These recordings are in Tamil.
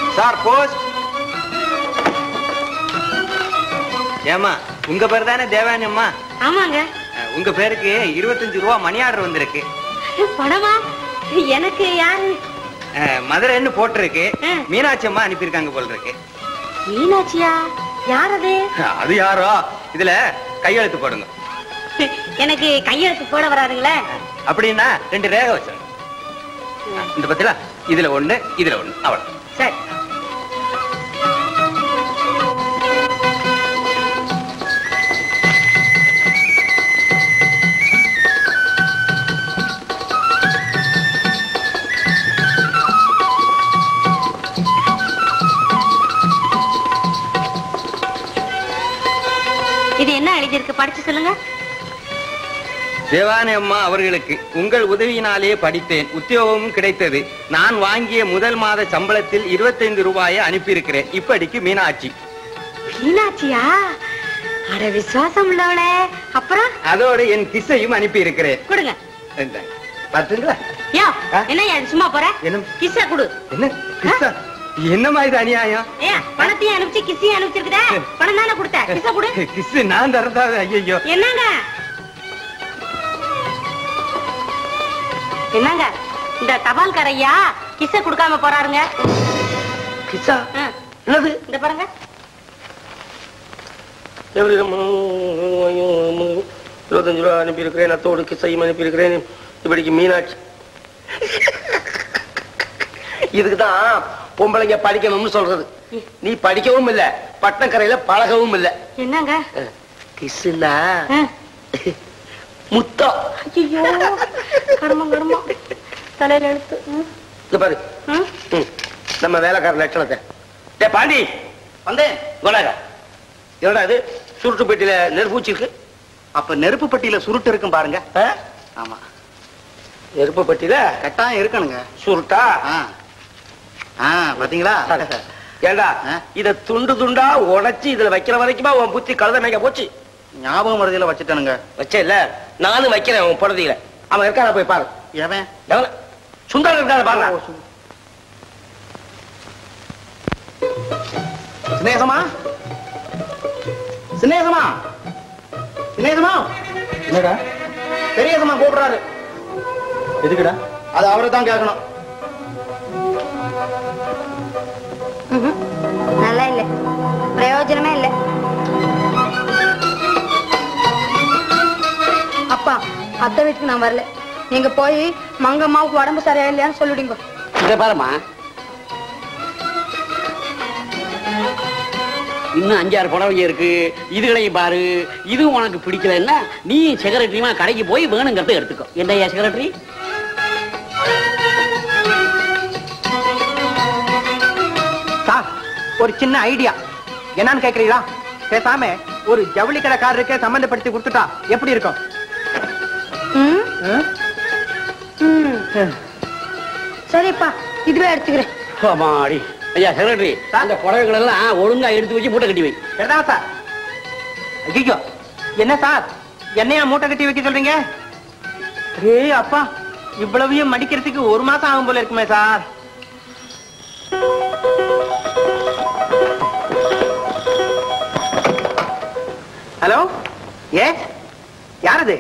சார் போஸ்ட் ஏமா உங்க பேர் தானே தேவானி அம்மா ஆமாங்க அஹ், உங்க பேருக்கு இருபத்தஞ்சு ரூபா மணி ஆர்டர் வந்திருக்கு பணமா எனக்கு யாரு அஹ், மதுரைன்னு போட்டிருக்கு ஆ. மீனாட்சி அம்மா அனுப்பியிருக்காங்க போல இருக்கு மீனாட்சியா யார் அது அது யாரோ இதுல கையெழுத்து போடுங்க எனக்கு கையெழுத்து போட வராதுங்களே அப்படின்னா ரெண்டு ரேகை வச்சிருங்க அஹ், இந்த பத்தில இதுல ஒண்ணு இதுல ஒண்ணு அவ்வளவு சரி இது என்ன எழுதியிருக்கு படிச்சு சொல்லுங்க தேவானி அம்மா அவர்களுக்கு உங்கள் உதவியினாலே படித்தேன் உத்தியோகமும் கிடைத்தது நான் வாங்கிய முதல் மாத சம்பளத்தில் 25 ரூபாயை அனுப்பியிருக்கிறேன் இப்படிக்கு மீனாட்சி மீனாட்சியா அட விசுவாசம் உள்ளவளே அப்புறம் அதோடு என் கிஸ்ஸையும் அனுப்பியிருக்கிறேன் கொடுங்க இந்தாங்க. பாத்தீங்களா யோ ஆ? என்ன இது சும்மா போற என்ன கிஸ்ஸ கொடு என்ன கிஸ்ஸா என்னம்மா இது அநியாயம் ஏ பணத்தையும் அனுப்பிச்சு கிஸ்ஸையும் அனுப்பிச்சிருக்குதே பணம் தானே கொடுத்த கிஸ்ஸ கொடு கிஸ் நான் தரதா ஐயோ என்னங்க என்னங்க இந்த தபால்கார ஐயா கிஸ்ஸ கொடுக்காம போறாருங்க கிஸ்ஸா ஆ, என்னது இந்த பாருங்க எப்படி இருபத்தஞ்சு ரூபா அனுப்பியிருக்கிறேன் அத்தோடு கிசையும் அனுப்பியிருக்கிறேன் இப்படிக்கு மீனாட்சி இதுக்கு தான் பொம்பளைங்க படிக்கணும்னு சொல்றது நீ படிக்கவும் இல்ல பட்டணக்கரையில பழகவும் இல்ல என்னங்க கிஸ்ஸுன்னா ஆ, முத்தம் ஐயோ கர்மம் கர்மம் தலையில எழுத்து ம், இங்க பாரு ம். ம், நம்ம வேலைக்கார லட்சணத்தை டே பாண்டி வந்தேன் கொடாடா என்னடா இது சுருட்டு பெட்டியில நெருப்பூச்சி இருக்கு அப்ப நெருப்பு பட்டியில சுருட்டு இருக்கும் பாருங்க ஆ? ஆமா நெருப்பு பெட்டியில கட்டாயம் இருக்கணுங்க சுருட்டா ஆ ஆ பாத்தீங்களா ஏண்டா ஆ? இத துண்டு துண்டா உடைச்சு இதுல வைக்கிற வரைக்குமா உன் புத்தி கழுத மேய்க்க போச்சு ஞாபகம் மருதியில வச்சுட்டனுங்க வச்ச இல்ல நானும் வைக்கிறேன் உன் புடதியில அவன் இருக்கான போய் பாரு எவன் எவன? சுந்தரம் இருக்கான பாருங்க சிநேகமா சிநேகமா சிநேகமா என்னடா பெரியசமா கூப்பிடுறாரு எதுக்குடா அது அவரை தான் கேட்கணும் ம்ஹும். நல்லா இல்ல பிரயோஜனமே இல்ல அப்பா அத்தை வீட்டுக்கு நான் வரல நீங்க போய் மங்கம்மாவுக்கு உடம்பு சரியா இல்லையான்னு சொல்லிடுங்க இத பாருமா இன்னும் அஞ்சாறு புடவைங்க இருக்கு இதுகளையும் பாரு இது உனக்கு பிடிக்கலன்னா நீ செக்ரட்டரியுமா கடைக்கு போய் வேணுங்கிறத எடுத்துக்கோ என்னையா செக்ரட்டரி சார் ஒரு சின்ன ஐடியா என்னன்னு கேக்குறீங்களா பேசாம ஒரு ஜவுளி கடைக்காரருக்கே சம்பந்தப்படுத்தி கொடுத்துட்டா எப்படி இருக்கும் ம் ம்? ம் சரிப்பா இதுவே எடுத்துக்கிறேன் ஆமாடி ஐயா செக்ரட்டரி அந்த புடவைகள் எல்லாம் ஒழுங்கா எடுத்து வச்சு மூட்டை கட்டி வை சரிதான் சார் ஐயோ என்ன சார் என்னையா மூட்டை கட்டி வைக்க சொல்றீங்க ஏய் அப்பா இவ்வளவையும் மடிக்கிறதுக்கு ஒரு மாசம் ஆகும் போல இருக்குமே சார் ஹலோ ஏ யாரது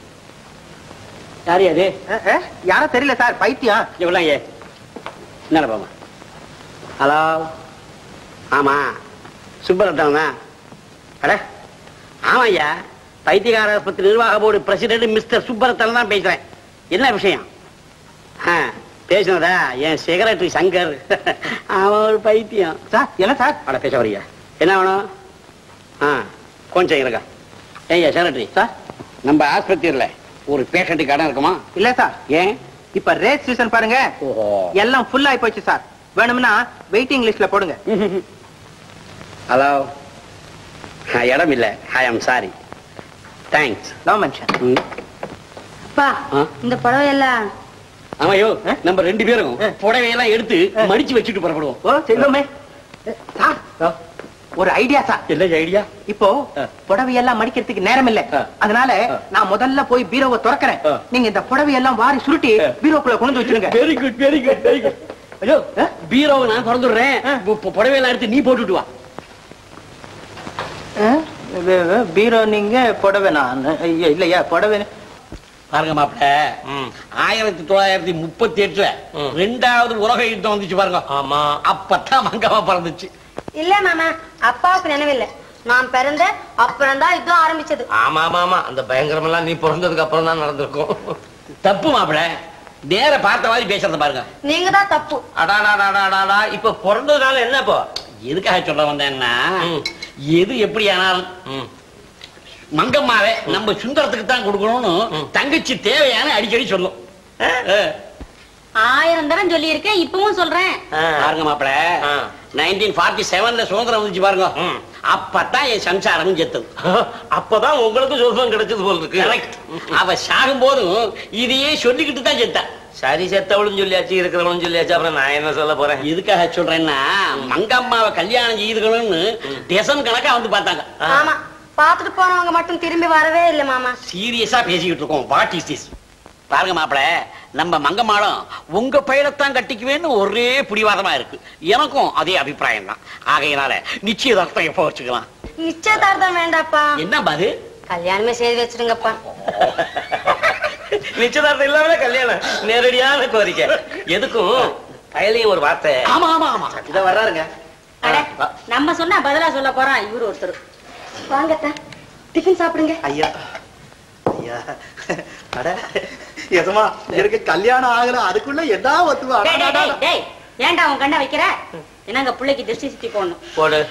யாரு அது யாரோ தெரியல சார் பைத்தியம் இவ்வளோ ஏ என்ன பாமா ஹலோ ஆமா சுப்பரட்டம் தான் அட ஆமா ஐயா பைத்தியகார ஆஸ்பத்திரி நிர்வாக போர்டு பிரசிடென்ட் மிஸ்டர் சுப்பரத்தன் தான் பேசுறேன் என்ன விஷயம் ஆ பேசுனதா என் செக்ரட்டரி சங்கர் அவன் ஒரு பைத்தியம் சார் என்ன சார் அட பேச வரியா என்ன வேணும் ஆ கொஞ்சம் இருங்க ஏய்யா செக்ரட்டரி சார் நம்ம ஆஸ்பத்திரியில ஒரு பேஷண்ட்டுக்கு இடம் இருக்குமா இல்ல சார் ஏன் இப்ப ரேஸ் சீசன் பாருங்க ஓஹோ எல்லாம் ஃபுல் ஆயி போச்சு சார் வேணும்னா வெயிட்டிங் லிஸ்ட்ல போடுங்க ஹலோ இடம் இல்ல ஐ am sorry thanks no mention அப்பா ஆ? இந்த புடவை எல்லாம் ஆமாயோ ஆ? நம்ம ரெண்டு பேரும் ஆ. புடவையெல்லாம் எடுத்து ஆ. மடிச்சு வச்சுட்டு புறப்படுவோம் ஓ செல்வமே சார் ஒரு ஐடியா சார் என்ன ஐடியா இப்போ ஆ. புடவையெல்லாம் மடிக்கிறதுக்கு நேரம் இல்ல ஆ. அதனால ஆ. நான் முதல்ல போய் பீரோவை திறக்கிறேன் ஆ. நீங்க இந்த புடவையெல்லாம் வாரி சுருட்டி ஆ. பீரோக்குள்ள கொண்டு வந்து வச்சிருங்க very good very good very good ஐயோ பீரோவை நான் திறந்துடுறேன் பு- புடவையெல்லாம் எடுத்து நீ போட்டுட்டு வா வே- வே- பீரோ நீங்க புடவை நான் ஐயா, இல்லையா புடவை பாருங்க மாப்பிள ஆயிரத்தி தொள்ளாயிரத்தி முப்பத்தி எட்டுல ரெண்டாவது உலக யுத்தம் வந்துச்சு பாருங்க ஆமா அப்பதான் மங்கம்மா பிறந்துச்சு இல்ல மாமா அப்பாவுக்கு நினைவில்லை நான் பிறந்த அப்புறம் தான் யுத்தம் ஆரம்பிச்சது ஆமா ஆமா ஆமா அந்த பயங்கரம் எல்லாம் நீ பிறந்ததுக்கு அப்புறம் தான் நடந்திருக்கும் தப்பு மாப்பிள நேர பார்த்த மாதிரி பேசுறத பாருங்க நீங்க தான் தப்பு அடாடாடாடாடா இப்ப பிறந்ததுனால என்ன இப்போ எதுக்காக சொல்ல வந்தேன்னா ம். எது எப்படி ஆனாலும் ம். மங்கம்மாவை நம்ம சுந்தரத்துக்கு தான் கொடுக்கணும்னு தங்கச்சி தேவையான அடிக்கடி சொல்லும் அஹ். ஆயிரம் தரம் சொல்லி இருக்கேன் இப்பவும் சொல்றேன் ஆ. பாருங்க மாப்பிள ஆ. நைன்டீன் ஃபார்ட்டி செவன்ல சுதந்திரம் வந்துச்சு பாருங்க ம். அப்பதான் என் சம்சாரம் செத்தது அப்பதான் உங்களுக்கு சொர்க்கம் கிடைச்சது போல இருக்கு Correct. அவ சாகும் போதும் இதையே சொல்லிக்கிட்டு தான் செத்தா சரி செத்தவளும் சொல்லியாச்சு இருக்கிறவளும் சொல்லியாச்சு அப்புறம் நான் என்ன சொல்ல போறேன் எதுக்காக சொல்றேன்னா மங்கம்மாவை கல்யாணம் செய்துக்கணும்னு டெசன் கணக்கா வந்து பார்த்தாங்க ஆமா பாத்துட்டு போனவங்க மட்டும் திரும்பி வரவே இல்ல மாமா சீரியஸா பேசிக்கிட்டு இருக்கோம் வாட் இஸ் திஸ் பாருங்க மாப்பிள நம்ம மங்கம்மாளும் உங்க பையனைத்தான் கட்டிக்குவேன்னு ஒரே பிடிவாதமா இருக்கு எனக்கும் அதே அபிப்பிராயம் தான் ஆகையினால நிச்சயதார்த்தம் எப்போ வச்சுக்கலாம் நிச்சயதார்த்தம் வேண்டாப்பா என்ன பாது கல்யாணமே செய்து வச்சிருங்கப்பா நிச்சயதார்த்தம் இல்லாமலே கல்யாணம் நேரடியான கோரிக்கை எதுக்கும் கையிலையும் ஒரு வார்த்தை ஆமா ஆமா ஆமா இத வர்றாருங்க அட, நம்ம சொன்னா பதிலா சொல்ல போறான் இவரு ஒருத்தர் வாங்கத்த டிஃபன் சாப்பிடுங்க ஐயா ஐயா அட எசமா எனக்கு கல்யாணம் ஆகல அதுக்குள்ள என்ன ஒத்துவா டேய், டேய், டேய், டேய், ஏன்டா உன் கண்ணை வைக்கிற என்னங்க பிள்ளைக்கு திருஷ்டி சுத்தி போடணும் போடு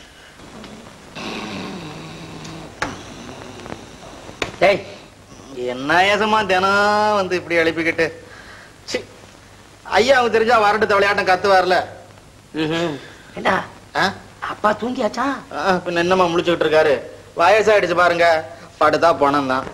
டேய் என்ன ஏசமா தினம் வந்து இப்படி எழுப்பிக்கிட்டு சி ஐயா அவங்க தெரிஞ்சா வரட்டு விளையாட்டம் கத்து வரல ஏண்டா ஆ? அப்பா தூங்கியாச்சா ஆ, பின்ன என்னம்மா முழிச்சுக்கிட்டு இருக்காரு வயசாயிடுச்சு பாருங்க படுத்தா பணம் தான்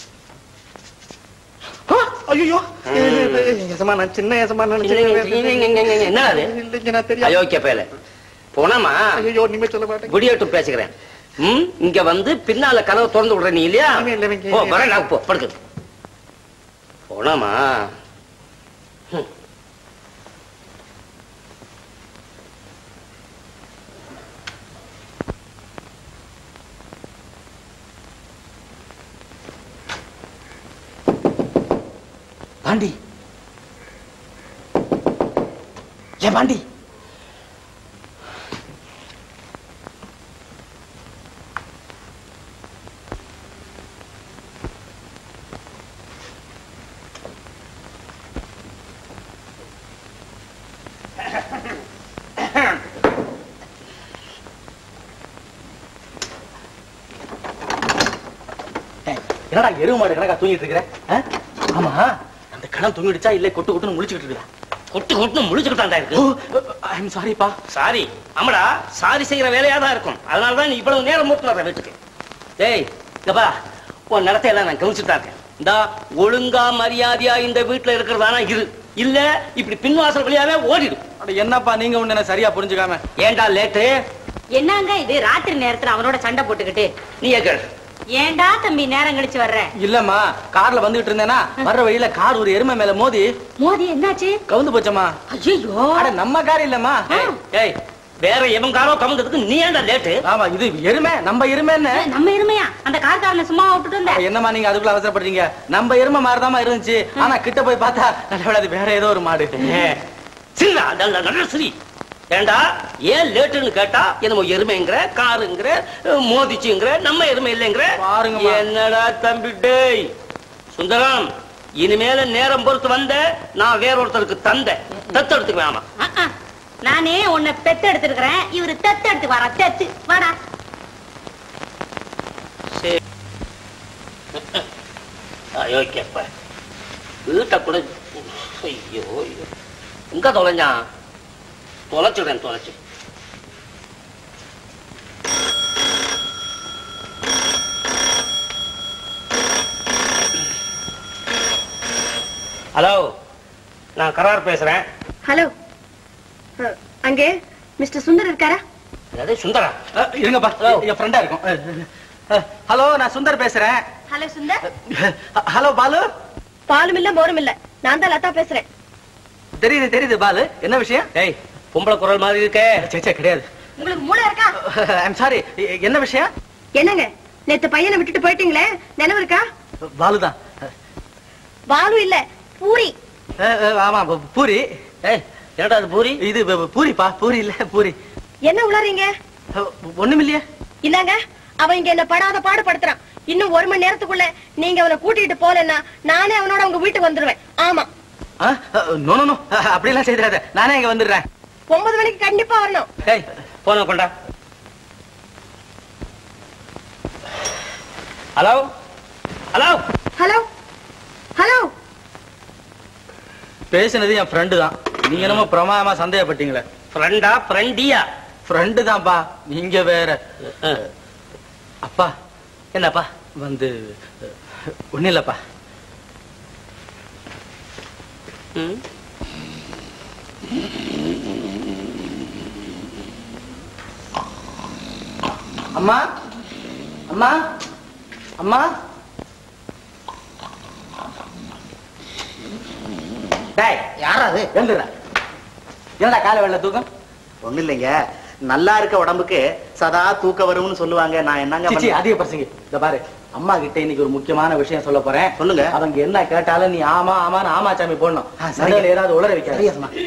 ஐயோ ஏசமா நான் சின்ன ஏசமா என்ன அது தெரியும் அயோக்கிய பேல போனாமா ஐயோ இனிமே சொல்ல மாட்டேன் குடியேட்டும் பேசுகிறேன் ம் இங்க வந்து பின்னால கதவை திறந்து விடுற நீ இல்லையா இல்ல, இல்ல, இங்க- போ வரேன் நான் போ படுக்கு போனாமா ம். பாண்டி ஏ பாண்டி என்னடா எருவு மாடு கணக்கா தூங்கிட்டு இருக்கிற ஆ? ஆமா அந்த கணம் தூங்கிடுச்சா இல்ல கொட்டு கொட்டுன்னு முழிச்சுக்கிட்டு இருக்கா கொட்டு கொட்டுன்னு முழிச்சுக்கிட்டாண்டா இருக்கு ஐம் சாரிப்பா சாரி ஆமாடா சாரி செய்யற வேலையா தான் இருக்கும் அதனாலதான் நீ இவ்வளவு நேரம் மூட்டு வர்ற வீட்டுக்கு டேய் இங்கப்பா உன் நடத்தையெல்லாம் நான் கவனிச்சுட்டு தான் இருக்கேன் இந்தா ஒழுங்கா மரியாதையா இந்த வீட்டுல இருக்கிறதானா இரு இல்ல இப்படி பின்வாசல் வழியாவே ஓடிடும் அட என்னப்பா நீங்க ஒண்ணு என்ன சரியா புரிஞ்சுக்காம ஏன்டா லேட்டு என்னங்க இது ராத்திரி நேரத்துல அவனோட சண்டை போட்டுக்கிட்டு நீ கேள் ஏன்டா தம்பி நேரம் கழிச்சு வர்ற இல்லம்மா கார்ல வந்துட்டு இருந்தேனா வர்ற வழியில கார் ஒரு எருமை மேல மோதி மோதி என்னாச்சு கவுந்து போச்சம்மா ஐயோ அட நம்ம கார் இல்லம்மா ஏய் வேற எவன் காரோ கமந்ததுக்கு நீ ஏன்டா லேட்டு ஆமா இது எருமை நம்ம எருமைன்னு நம்ம எருமையா அந்த கார்காரனை சும்மா விட்டுட்டு வந்த என்னம்மா நீங்க அதுக்குள்ள அவசரப்படுறீங்க நம்ம எருமை மாதிரிதாம்மா இருந்துச்சு ஆனா கிட்ட போய் பார்த்தா நல்ல அது வேற ஏதோ ஒரு மாடு சிரிடா நல்ல நல்ல சிரி ஏண்டா ஏன் லேட்டுன்னு கேட்டா என்னமோ எருமைங்கிற காருங்கிற அஹ், மோதிச்சுங்கிற நம்ம எருமை இல்லைங்கிற பாருங்கம்மா. என்னடா தம்பி டேய் சுந்தரம் இனிமேல நேரம் பொறுத்து வந்த நான் வேற ஒருத்தருக்கு தந்த தத்தெடுத்துக்க வேணாமா அஹ், அஹ். நானே உன்னை பெத்து எடுத்திருக்கிறேன் இவரு தத்து எடுத்து வரா தத்து வாடா சரி அயோக்கியப்ப வீட்டை கூட ஐயோ ஐயோ. எங்க தொலைஞ்சான் தொலைச்சுடுறேன் தொலைச்சு ஹலோ நான் கரார் பேசுறேன் ஹலோ அங்கே மிஸ்டர் சுந்தர் இருக்காரா அதே சுந்தரா அஹ், இருங்கப்பா Hello. என் ஃப்ரெண்டா இருக்கும் ஹலோ நான் சுந்தர் பேசுறேன் ஹலோ சுந்தர் ஹலோ பாலு பாலும் இல்ல மோரும் இல்ல நான் தான் லதா பேசுறேன் தெரியுது தெரியுது பாலு என்ன விஷயம் டேய் பொம்பளை குரல் மாதிரி இருக்கே சே, சே, கிடையாது உங்களுக்கு மூளை இருக்கா ஐம் சாரி என்ன விஷயம் என்னங்க நேத்து பையனை விட்டுட்டு போயிட்டீங்களே நினைவு இருக்கா பாலுதான் பாலு இல்ல பூரி அஹ், அஹ், ஆமா ப- பூரி ஏய் என்னடா அது பூரி இது ப- ப- பூரிப்பா பூரி இல்ல பூரி என்ன உளறீங்க அஹ், ஒண்ணுமில்லையே இந்தாங்க அவன் இங்க என்ன படாத பாடுபடுத்துறான் இன்னும் ஒரு மணி நேரத்துக்குள்ள நீங்க அவனை கூட்டிட்டு போலன்னா நானே அவனோட உங்க வீட்டுக்கு வந்துருவேன் ஆமா நோ நோ நோ அப்படியெல்லாம் செய்தாத நானே இங்க வந்துடுறேன் ஒன்பது மணிக்கு கண்டிப்பா வரணும் டேய் போன கொண்டா ஹலோ ஹலோ ஹலோ ஹலோ பேசினது என் ஃப்ரெண்டு தான் நீங்க என்னமோ பிரமாதமா சந்தேகப்பட்டீங்களே ஃப்ரெண்டா ஃப்ரெண்டியா ஃப்ரெண்டு தான்ப்பா நீங்க வேற அப்பா என்னப்பா வந்து ஒண்ணு இல்லப்பா ம் அம்மா அம்மா அம்மா டேய் யாரா அது எழுந்துடுற என்னடா காலை வெள்ள தூக்கம் ஒண்ணு இல்லைங்க நல்லா இருக்க உடம்புக்கு சதா தூக்க வரும்னு சொல்லுவாங்க நான் என்னங்க சிச்சி பண்ண- அதிக பிரசங்க இந்த பாரு அம்மா கிட்ட இன்னைக்கு ஒரு முக்கியமான விஷயம் சொல்ல போறேன் சொல்லுங்க. அவங்க என்ன கேட்டாலும் நீ ஆமா ஆமான்னு ஆமா சாமி போடணும் ஆ, சரிங்க. நடுவுல ஏதாவது உளற வைக்காத சரியா சொன்னா.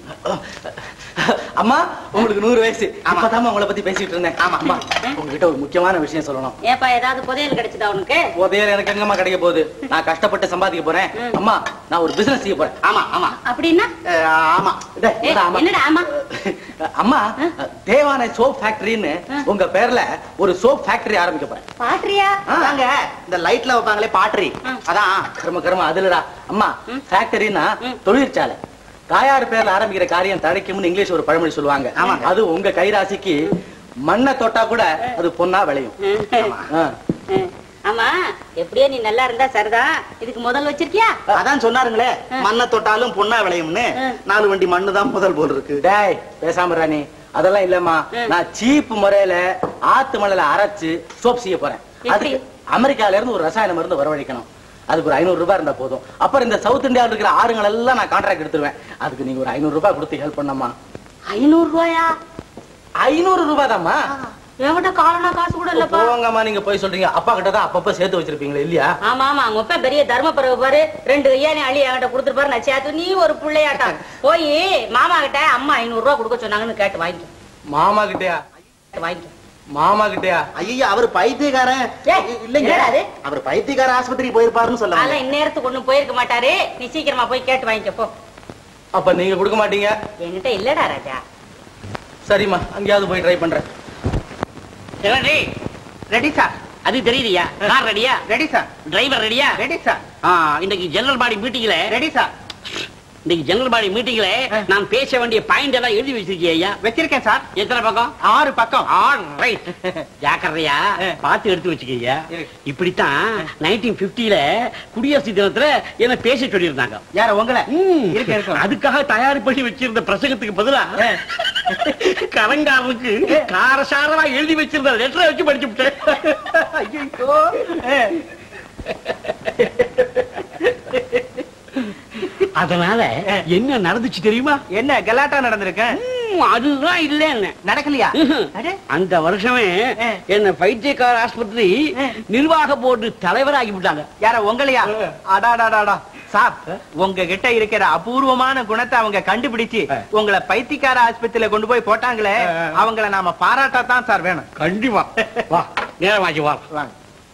அம்மா உங்களுக்கு நூறு வயசு ஆமா. அப்பதான் உங்களை பத்தி பேசிட்டு இருந்தேன் ஆமா. அம்மா உங்ககிட்ட ஒரு முக்கியமான விஷயம் சொல்லணும் ஏப்பா ஏதாவது புதையல் கிடைச்சதா உனக்கு உதயம் எனக்கு எங்கம்மா கிடைக்க போகுது நான் கஷ்டப்பட்டு சம்பாதிக்க போறேன் அம்மா நான் ஒரு பிசினஸ் செய்ய போறேன் ஆமா ஆமா அப்படின்னா அஹ், ஆமா டேய், ஏய், என்னடா ஆமா? என்னடா ஆமா? அம்மா தேவானை சோப் ஃபேக்டரின்னு உங்க பேர்ல ஒரு சோப் ஃபேக்டரி ஆரம்பிக்க போறேன் பாட்ரியா வாங்க இந்த லைட்ல வைப்பாங்களே பாட்ரி அதான் கர்ம கர்ம அதுலடா அம்மா ஃபேக்டரினா தொழிற்சாலை தாயார் பேர்ல ஆரம்பிக்கிற காரியம் தழைக்கும்னு இங்கிலீஷ் ஒரு பழமொழி சொல்லுவாங்க ஆமாங்க. அது உங்க கைராசிக்கு மண்ணை தொட்டா கூட அது பொண்ணா விளையும் ஆ. ஆமா எப்படியோ நீ நல்லா இருந்தா சரிதான் இதுக்கு முதல் வச்சிருக்கியா அதான் சொன்னாருங்களே மண்ணை தொட்டாலும் பொண்ணா விளையும்னு நாலு வண்டி மண்ணு தான் முதல் போல் இருக்கு டேய் பேசாம ராணி அதெல்லாம் இல்லம்மா நான் சீப் முறையில ஆத்து மணல அரைச்சு சோப் செய்ய போறேன் எப்படி? அதுக்கு அமெரிக்கால இருந்து ஒரு ரசாயன மருந்து வரவழைக்கணும் அதுக்கு ஒரு ஐநூறு ரூபாய் இருந்தா போதும் அப்புறம் இந்த சவுத் இந்தியாவில் இருக்கிற ஆறுகள் எல்லாம் நான் கான்ட்ராக்ட் எடுத்துருவேன் அதுக்கு நீங்க ஒரு ஐநூறு ரூபாய் கொடுத்து ஹெல்ப் பண்ணம்மா ஐநூறு ரூபாயா ஐநூறு ரூபாய் தாம்மா என்கிட்ட காலனா காசு கூட இல்லப்பா போங்கம்மா நீங்க போய் சொல்றீங்க அப்பா கிட்ட தான் அப்பப்ப சேர்த்து வச்சிருப்பீங்களா இல்லையா ஆமா ஆமா அவங்க அப்பா பெரிய தர்ம பரவு பாரு ரெண்டு கையானி அள்ளி என்கிட்ட கொடுத்துருப்பாரு நான் சேர்த்து நீ ஒரு பிள்ளையாட்டா போய் மாமா கிட்ட அம்மா ஐநூறு ரூபா கொடுக்க சொன்னாங்கன்னு கேட்டு வாங்கிக்க மாமா கிட்டயா வாங்கிக்க மாமா கிட்டயா ஐயா அவர் பைத்தியக்காரன் ஏய், இல்லைங்க என்னடா அது? அவர் பைத்தியக்கார ஆஸ்பத்திரிக்கு போயிருப்பாருன்னு சொல்ல அதெல்லாம் இந்நேரத்துக்கு ஒண்ணும் போயிருக்க மாட்டாரு நீ சீக்கிரமா போய் கேட்டு வாங்கிக்க போ அப்ப நீங்க கொடுக்க மாட்டீங்க என்கிட்ட இல்லடா ராஜா சரிம்மா அங்கேயாவது போய் ட்ரை பண்றேன் ரெடி ரெடி சார் அது தெரியுதுயா கார் ரெடியா ரெடி சார் டிரைவர் ரெடியா ரெடி சார் ஆ, இன்னைக்கு ஜெனரல் பாடி மீட்டிங்ல ரெடி சார் இன்னைக்கு ஜெனரல் பாடி மீட்டிங்ல நான் பேச வேண்டிய பாயிண்ட் எல்லாம் எழுதி வச்சிருக்கீங்க ஐயா வச்சிருக்கேன் சார் எத்தனை பக்கம் ஆறு பக்கம் ஆல் ரைட் ஜாக்கிரதையா பார்த்து எடுத்து வச்சுக்கீங்க இப்படித்தான் நைன்டீன் பிப்டில குடியரசு தினத்துல என்ன பேச சொல்லியிருந்தாங்க யார உங்களை ம். இருக்கு இருக்கும் அதுக்காக தயார் பண்ணி வச்சிருந்த பிரசங்கத்துக்கு பதிலா கலங்காரனுக்கு காரசாரமா எழுதி வச்சிருந்த லெட்டரை வச்சு படிச்சு விட்டேன் ஐயோ அதனால என்ன நடந்துச்சு தெரியுமா என்ன கலாட்டா நடந்திருக்கேன் ம், அதுதான் இல்லன்னு நடக்கலையா ம்ஹும். அடே. அந்த வருஷமே ஆ. என்ன பைத்தியக்கார ஆஸ்பத்திரி நிர்வாக போர்டு தலைவராகி விட்டாங்க யார உங்களையா அடாடாடாடா சாப் உங்ககிட்ட இருக்கிற அபூர்வமான குணத்தை அவங்க கண்டுபிடிச்சு உங்களை பைத்தியக்கார ஆஸ்பத்திரியில கொண்டு போய் போட்டாங்களே அவங்கள நாம பாராட்டத்தான் சார் வேணும் கண்டிப்பா வா நேரமாச்சு வா வாங்க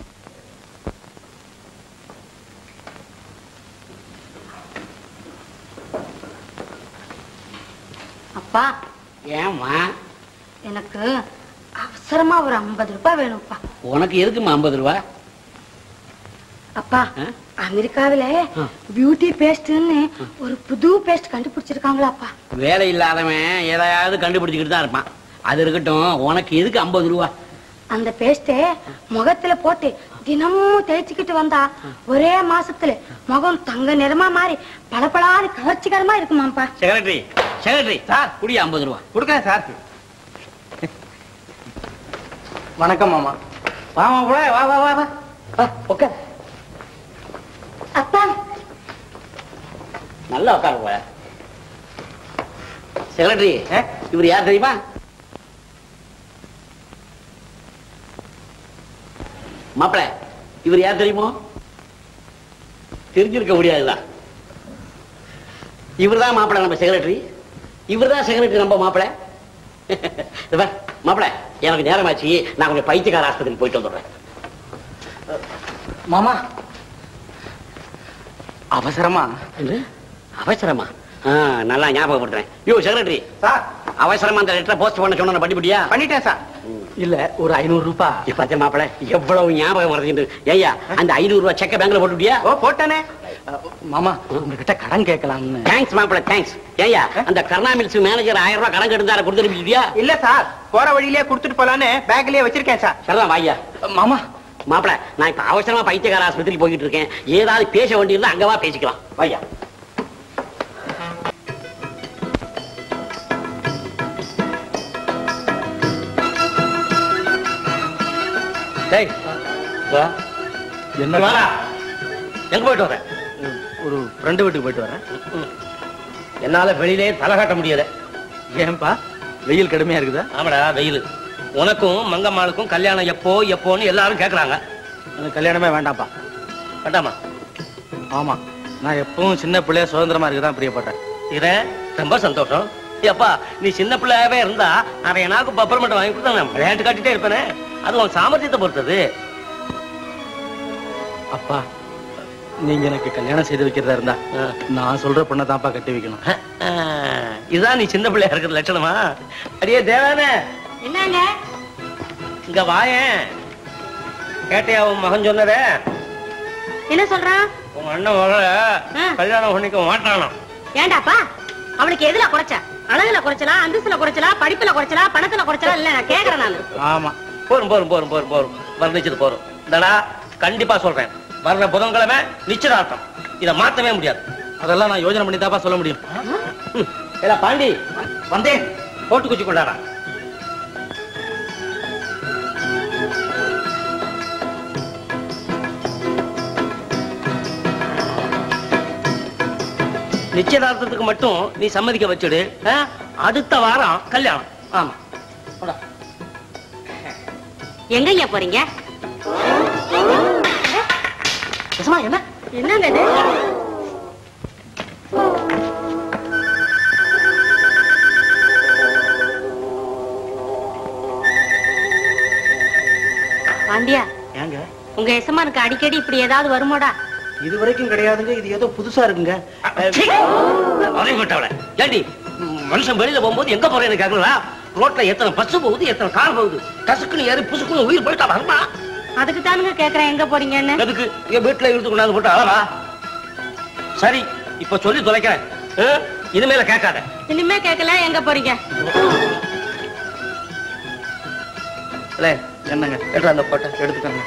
அப்பா ஏமா எனக்கு அவசரமா ஒரு ஐம்பது ரூபாய் வேணும்ப்பா உனக்கு எதுக்குமா ஐம்பது ரூபா அப்பா ஆ? அமெரிக்காவில ஆ. பியூட்டி பேஸ்ட்னு ஒரு புது பேஸ்ட் கண்டுபிடிச்சிருக்காங்களாப்பா வேலை இல்லாதவன் எதையாவது கண்டுபிடிச்சுக்கிட்டு தான் இருப்பான் அது இருக்கட்டும் உனக்கு எதுக்கு ஐம்பது ரூபா அந்த பேஸ்ட முகத்துல போட்டு தினமும் தேய்ச்சிக்கிட்டு வந்தா ஒரே மாசத்துல முகம் தங்க நிறமா மாறி பளபளான்னு கவர்ச்சிகரமா இருக்குமாப்பா செக்ரட்டரி செக்ரட்டரி சார் குடி ஐம்பது ரூபா கொடுக்கறேன் சார் வணக்கம் மாமா வா மாமா போல, வா வா வா வா வா உட்கார் அப்பா நல்லா உட்காரு போல செக்ரட்டரி இவர் யார் தெரியுமா மாப்பிள இவர் யார் தெரியுமோ தெரிஞ்சிருக்க முடியாதுதான் இவர்தான் மாப்பிள நம்ம செக்ரட்டரி இவர்தான் செக்ரட்டரி நம்ம மாப்பிள மாப்பிள எனக்கு நேரமாச்சு நான் கொஞ்சம் பைத்தியக்கார ஆஸ்பத்திரிக்கு போயிட்டு வந்துடுறேன் மாமா அவசரமா என்ன? அவசரமா ஆ, நல்லா ஞாபகப்படுத்துறேன் யோ செக்ரட்டரி சார் அவசரமா அந்த லெட்டர் போஸ்ட் பண்ண சொன்ன பண்ணிவிட்டியா பண்ணிட்டேன் சார் இல்ல ஒரு ஐநூறு ரூபாய் இப்ப மாப்பிள எவ்வளவு ஞாபகம் வருது ஐயா அந்த ஐநூறு ரூபாய் செக்க பேங்க்ல போட்டுட்டியா ஓ போட்டானே மாமா உங்ககிட்ட கடன் கேட்கலாம்னு தேங்க்ஸ் மாப்பிள தேங்க்ஸ் ஏய்யா அந்த கருணா மில்ஸ் மேனேஜர் ஆயிரம் ரூபாய் கடன் கெடுந்தார கொடுத்துருப்பியா இல்ல சார் போற வழியிலே கொடுத்துட்டு போலான்னு பேக்லயே வச்சிருக்கேன் சார் சரிதான் வாய்யா மாமா மாப்பிள நான் இப்ப அவசரமா பைத்தியக்கார ஆஸ்பத்திரிக்கு போயிட்டு இருக்கேன் ஏதாவது பேச வேண்டியிருந்தா அங்கவா பேசிக்கலாம் வாய்யா டேய் வா என்ன வாடா. எங்க போயிட்டு வர ஒரு ஃப்ரெண்டு வீட்டுக்கு போயிட்டு வரேன் என்னால வெளியிலே தலை காட்ட முடியல ஏன்பா வெயில் கடுமையா இருக்குதா ஆமாடா வெயில் உனக்கும் மங்கம்மாளுக்கும் கல்யாணம் எப்போ எப்போன்னு எல்லாரும் கேக்குறாங்க எனக்கு கல்யாணமே வேண்டாம்ப்பா வேண்டாமா ஆமா நான் எப்பவும் சின்ன பிள்ளைய சுதந்திரமா இருக்குதான் பிரியப்பட்டேன் இதே ரொம்ப சந்தோஷம் எப்பா நீ சின்ன பிள்ளையாவே இருந்தா அவன் எனக்கு பப்பர் மட்டும் வாங்கி கொடுத்தா நான் விளையாட்டு காட்டிட்டே இருப்பேனே அது உன் சாமர்த்தியத்தை பொறுத்தது அப்பா நீங்க எனக்கு கல்யாணம் செய்து வைக்கிறதா இருந்தா ஆ. நான் சொல்ற பொண்ணை தான்ப்பா கட்டி வைக்கணும் ஆஹ், இதுதான் நீ சின்ன பிள்ளையா இருக்கிற லட்சணமா அடியே தேவானே என்னங்க இங்க வாயேன் கேட்டையா உன் மகன் சொன்னதே என்ன சொல்றான் உங்க அண்ணன் மகள ஆ. கல்யாணம் பண்ணிக்க மாட்டானாம் ஏண்டாப்பா அவனுக்கு எதுல குறைச்ச அழகுல குறைச்சலா அந்தஸ்துல குறைச்சலா படிப்புல குறைச்சலா பணத்துல குறைச்சலா இல்ல நான் கேக்குறேன் நானு ஆமா போரும் போரும் போரும் போரும் போரும் வர்ணிச்சது போரும் இந்தடா கண்டிப்பா சொல்றேன் வர்ற புதன்கிழமை நிச்சயதார்த்தம் இதை மாத்தவே முடியாது அதெல்லாம் நான் யோசனை பண்ணி தான்ப்பா சொல்ல முடியும் ம். ஏலா பாண்டி வந்தேன் போட்டு குச்சி கொண்டாடா நிச்சயதார்த்தத்துக்கு மட்டும் நீ சம்மதிக்க வச்சுடு ஆ? அடுத்த வாரம் கல்யாணம் ஆமா போடா. எங்கய்யா போறீங்க என்ன என்னங்க இது பாண்டியா ஏங்க உங்க எசமானுக்கு அடிக்கடி இப்படி ஏதாவது வருமோடா இது வரைக்கும் கிடையாதுங்க இது ஏதோ புதுசா இருக்குங்க அறிவிட்டவள ஏண்டி ம், மனுஷன் வெளியில போகும்போது எங்க போறேன்னு கேக்குறா ரோட்ல எத்தனை பஸ் போகுது எத்தனை கார் போகுது கசுக்குன்னு ஏறி புசுக்குன்னு உயிர் போயிட்டா வருமா அதுக்கு தானுங்க கேக்குறேன் எங்க போறீங்கன்னு எதுக்கு என் வீட்டுல இழுத்து கொண்டாந்து போட்டு அளவா சரி இப்ப சொல்லி தொலைக்கிறேன் ஆ? இனிமேல கேட்காத இனிமே கேட்கல எங்க போறீங்க இல்ல என்னங்க எடுத்து அந்த போட்ட எடுத்துக்கங்க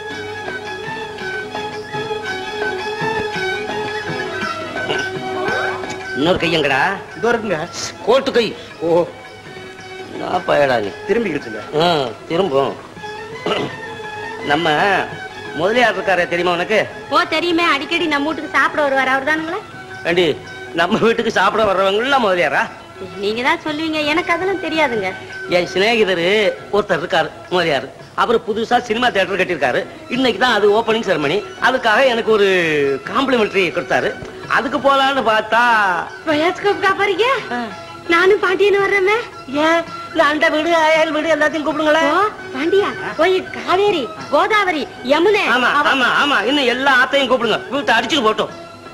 இன்னொரு கையங்கடா இதோ இருக்குங்க கோட்டு கை ஓ நான் பயடா நீ திரும்பிக்கிட்டுங்க ஆ, திரும்பும் நம்ம முதலியார் இருக்காரே தெரியுமா உனக்கு ஓ தெரியுமே அடிக்கடி நம்ம வீட்டுக்கு சாப்பிட வருவார் அவர் தானுங்களா ஏண்டி நம்ம வீட்டுக்கு சாப்பிட வர்றவங்களாம் முதலியாரா நீங்க தான் சொல்லுவீங்க எனக்கு அதெல்லாம் தெரியாதுங்க என் சிநேகிதர் ஒருத்தர் இருக்காரு முதலியார் அவர் புதுசா சினிமா தியேட்டர் கட்டியிருக்காரு இன்னைக்கு தான் அது ஓபனிங் செரமனி அதுக்காக எனக்கு ஒரு காம்ப்ளிமெண்டரி கொடுத்தாரு அதுக்கு போலான்னு பார்த்தா பயாஸ்கோப்கா போறீங்க நானும் பாண்டியன்னு வர்றேமே ஏன் இந்த அண்டை வீடு அயல் வீடு எல்லாத்தையும் கூப்பிடுங்களேன் ஓ பாண்டியா போய் காவேரி கோதாவரி யமுனை ஆமா அவ- ஆமா ஆமா இன்னும் எல்லா ஆத்தையும் கூப்பிடுங்க வீட்டை அடிச்சுட்டு போட்டோம்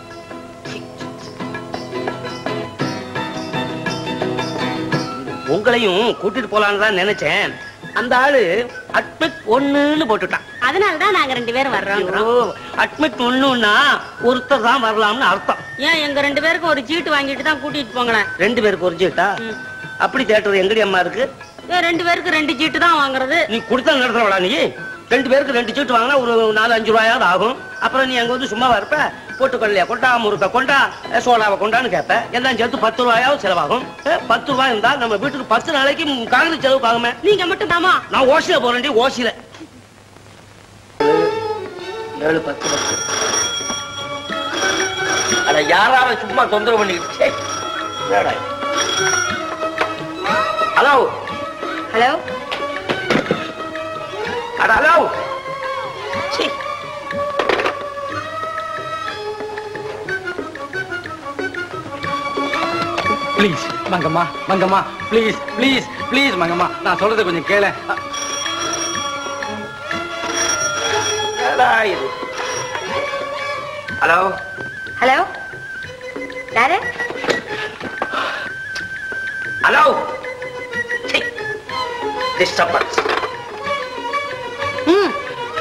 உங்களையும் கூட்டிட்டு போலான்னு தான் நினைச்சேன் அந்த ஆளு அட்மிட் ஒண்ணுன்னு போட்டுட்டான் அதனாலதான் நாங்க ரெண்டு பேரும் வர்றோம் அட்மிட் ஒண்ணுன்னா ஒருத்தர் தான் வரலாம்னு அர்த்தம் ஏன் எங்க ரெண்டு பேருக்கும் ஒரு சீட்டு வாங்கிட்டு தான் கூட்டிட்டு போங்களேன் ரெண்டு பேருக்கு ஒரு சீட்டா ம். அப்படி தேட்டர் எங்கடி அம்மா இருக்கு ஏன் ரெண்டு பேருக்கு ரெண்டு சீட்டு தான் வாங்குறது நீ கொடுத்தா நடத்துறவளா நீ ரெண்டு பேருக்கு ரெண்டு சீட்டு வாங்கினா ஒரு நாலு அஞ்சு ரூபாயாவது ஆகும் அப்புறம் நீ அங்க வந்து சும்மாவா இருப்ப பொட்டுக்கடலையா கொண்டா முறுக்க கொண்டா அஹ், சோடாவை கொண்டான்னு கேட்ப எல்லாம் சேர்த்து பத்து ரூபாயாவது செலவாகும் அஹ், பத்து ரூபாய் இருந்தா நம்ம வீட்டுக்கு பத்து நாளைக்கு காங்கிரஸ் செலவுக்கு ஆகுமே நீங்க மட்டும் தாமா நான் ஓசில போறேன்டி ஓசில ஏழு பத்து பத்து அட யாராவது சும்மா தொந்தரவு பண்ணிக்கிட்டு ச்சே. என்னடா இது? ஹலோ ஹலோ அட ஹலோ சீ please Mangamma Mangamma please please please Mangamma நான் சொல்றதை கொஞ்சம் கேள என்னடா இது ஹலோ ஹலோ யாரு ஹலோ டிஸ்டர்பன்ஸ் ம்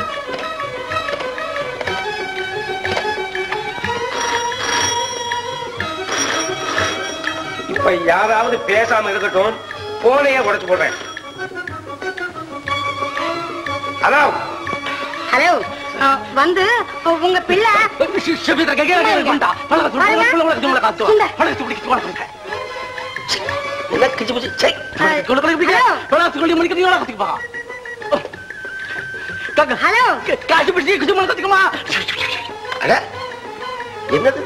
இப்ப யாராவது பேசாம இருக்கட்டும் போனையே உடைச்சு போடுறேன் ஹலோ ஹலோ ஆ, வந்து உங்க பிள்ளை என்ன கிச்சு பிச்சு சே ஹலோ அட என்னது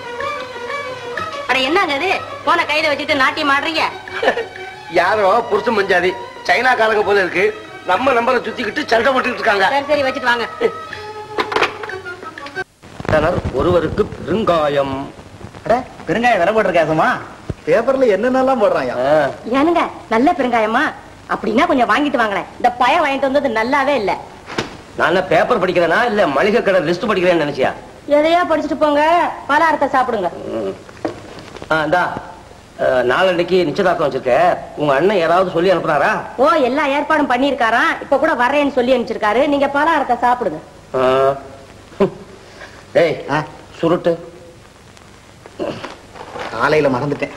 அட என்னங்க இது போன கையில வச்சுட்டு நாட்டியம் ஆடுறீங்க யாரோ புருஷன் மஞ்சாதி சைனாக்காரங்க போல இருக்கு நம்ம நம்பரை சுத்திக்கிட்டு சண்டை போட்டுக்கிட்டு இருக்காங்க சரி சரி வச்சுட்டு வாங்க ஒருவருக்கு பெருங்காயம் அட, பெருங்காயம் விலை போட்டிருக்காசமா பேப்பர்ல என்னென்னலாம் போடுறாங்க ஏனுங்க நல்ல பெருங்காயமா அப்படின்னா கொஞ்சம் வாங்கிட்டு வாங்களேன் இந்த பய வாங்கிட்டு வந்தது நல்லாவே இல்ல நான் பேப்பர் படிக்கிறேனா இல்ல மளிகை கடை லிஸ்ட் படிக்கிறேன்னு நினைச்சியா எதையா படிச்சுட்டு போங்க பலகாரத்தை சாப்பிடுங்க ஆ, இந்தா அஹ், நாளன்னைக்கு நிச்சயதார்த்தம் வச்சிருக்க உங்க அண்ணன் யாராவது சொல்லி அனுப்புனாரா ஓ எல்லா ஏற்பாடும் பண்ணிருக்காராம் இப்ப கூட வர்றேன்னு சொல்லி அனுப்பிச்சிருக்காரு நீங்க பலகாரத்தை சாப்பிடுங்க ஆ. டேய் ஆ. சுருட்டு காலையில மறந்துட்டேன்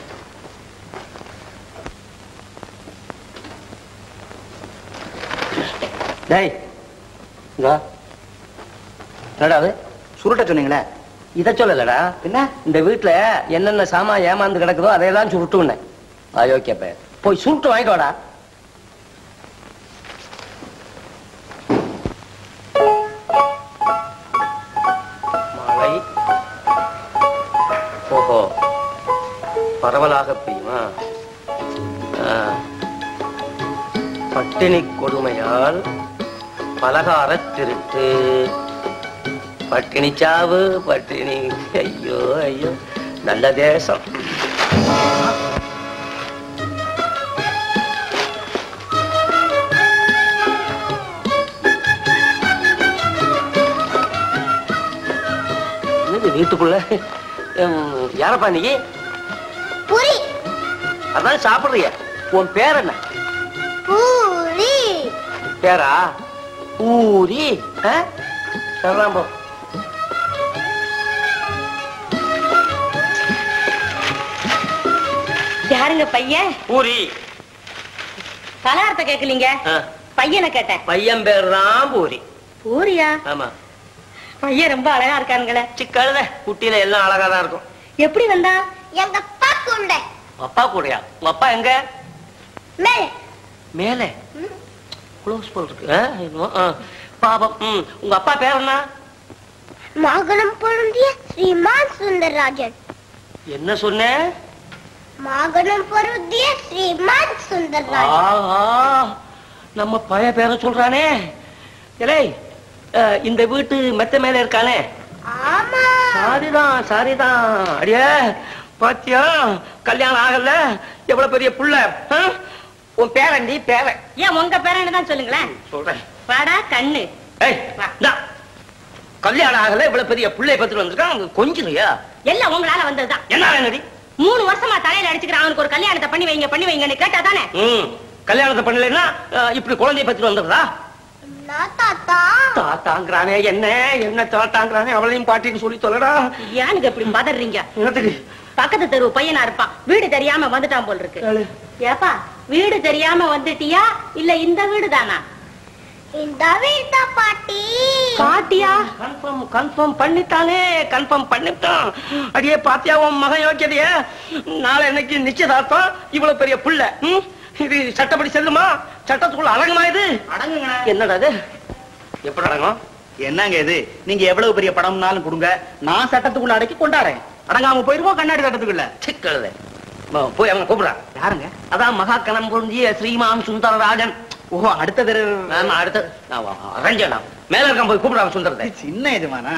டேய் இங்க வா. என்னடா அது சுருட்ட சொன்னீங்களே இத சொல்லலடா என்ன இந்த வீட்டுல என்னென்ன சாமான் ஏமாந்து கிடக்குதோ அதையெல்லாம் சுருட்டுனேன் அயோக்கிய பையன் போய் சுருட்டு வாங்கிட்டு வாடா மழை ஓஹோ பரவலாக பெய்யுமா ஆ. பட்டினி கொடுமையால் பலகார திருட்டு பட்டினி சாவு பட்டினி ஐயோ ஐயோ நல்ல தேசம் என்னது வீட்டுக்குள்ள உம், யாரப்பா நீ பூரி அதான் சாப்பிடுறிய உன் பேர் என்ன பூரி பேரா ஊரி ஆ? சரிதான் போ யாருங்க பையன் ஊரி பலகாரத்தை கேட்கலீங்க ஆ, பையனை கேட்டேன் பையன் பேர் தான் பூரி பூரியா ஆமா பையன் ரொம்ப அழகா இருக்கானுங்களே சிக்கழுத குட்டியில எல்லாம் அழகா தான் இருக்கும் எப்படி வந்தா எங்க அப்பா கொண்ட அப்பா கூடயா உங்க அப்பா எங்க மேல் மேலே க்ளோஸ் போல் இருக்கு ஆ, என்னமோ, ஆ. பாவம் ம். உங்க அப்பா பேர் என்ன மாகணம் பொருந்திய ஸ்ரீமான் சுந்தரராஜன் என்ன சொன்ன மாகணம் பொருந்திய ஸ்ரீமான் சுந்தரராஜன் ஆஹா நம்ம பைய பேரை சொல்றானே இலே இந்த வீட்டு மெத்த மேல இருக்கானே ஆமா சாரிதான் சாரிதான் அடியே பாத்தியா கல்யாணம் ஆகல எவ்வளவு பெரிய புள்ள ஆ? உன் பேரண்டி பேரன் ஏன் உங்க பேரன்னு தான் சொல்லுங்களேன் சொல்றேன் வாடா கண்ணு ஏய் இந்தா. கல்யாணம் ஆகல இவ்வளவு பெரிய புள்ளைய பத்திட்டு வந்திருக்கான் கொஞ்சியா எல்லாம் உங்களால வந்ததுதான் என்ன வேணடி மூணு வருஷமா தலையில அடிச்சுக்கிற அவனுக்கு ஒரு கல்யாணத்தை பண்ணி வைங்க பண்ணி வைங்கன்னு கேட்டா தானே ம் கல்யாணத்தை பண்ணலைன்னா அஹ், இப்படி குழந்தைய பத்திட்டு வந்துடுறா நான் தாத்தா தாத்தாங்கிறானே என்ன என்ன தாத்தாங்கிறானே அவளையும் பாட்டின்னு சொல்லி சொல்லடா ஏனுங்க இப்படி பதறீங்க என்னத்துக்கு பக்கத்து தெரு பையனா இருப்பான் வீடு தெரியாம வந்துட்டான் போல் இருக்கு ஏழு. ஏப்பா வீடு தெரியாம வந்துட்டியா இல்ல இந்த வீடு தானா இந்த வீட்டா பாட்டி பாட்டியா கன்ஃபார்ம் கன்ஃபார்ம் பண்ணிட்டானே கன்ஃபார்ம் பண்ணிட்டான் அடியே பாத்தியா உன் மகன் யோக்கியதைய நாளை இன்னைக்கு நிச்சயதார்த்தம் இவ்வளவு பெரிய புள்ள ம்? இது சட்டப்படி செல்லுமா சட்டத்துக்குள்ள அடங்குமா இது அடங்குங்க என்னடா இது எப்படி அடங்கும் என்னங்க இது நீங்க எவ்வளவு பெரிய படம்னாலும் கொடுங்க நான் சட்டத்துக்குள்ள அடக்கி கொண்டாடுறேன் அடங்காம போயிருவோம் கண்ணாடி சட்டத்துக்குள்ள சிக்கழுத ம- போய் அவனை கூப்பிடுறான் யாருங்க அதான் மகாக்கணம் பொருந்திய ஸ்ரீமான் சுந்தரராஜன் ஓ அடுத்த தடவை ஆமா அடுத்து நான் வா- வா- ரஞ்சனா மேல இருக்கான் போய் கூப்பிடுறான் சுந்தரத்தை சின்ன எஜமானா